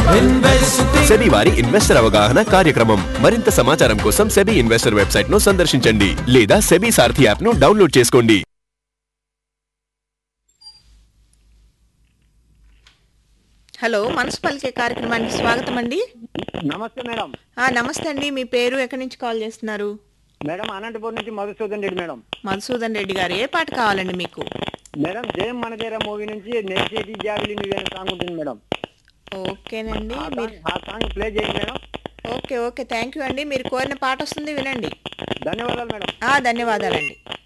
SEBI వారి investor అవగాహన కార్యక్రమం మరింత సమాచారం కోసం సెబీ ఇన్వెస్టర్ వెబ్సైట్ ను సందర్శించండి లేదా సెబీ సారథి యాప్ ను డౌన్లోడ్ చేసుకోండి హలో మనసు పలికే కార్యక్రమానికి స్వాగతం అండి నమస్తే మేడం ఆ, నమస్తే అండి మీ పేరు ఎక్కడి నుంచి కాల్ చేస్తున్నారు మేడం అనంతపురం నుంచి మధుసూదన్ రెడ్డి మేడం మధుసూదన్ రెడ్డి గారు ఏ పాట కావాలండి మీకు మేడం జయం మనదేర మూవీ నుంచి నేసేటి జావిలి నువ్వే సాంగ్ ఉంటుంది మేడం ఓకేనండి ఆ మీరు సాంగ్- ఆ సాంగ్ ప్లే చేయండి madam okay okay thank you అండి మీరు కోరిన పాట వస్తుంది వినండి ధన్యవాదాలు మేడం ఆ, ధన్యవాదాలండి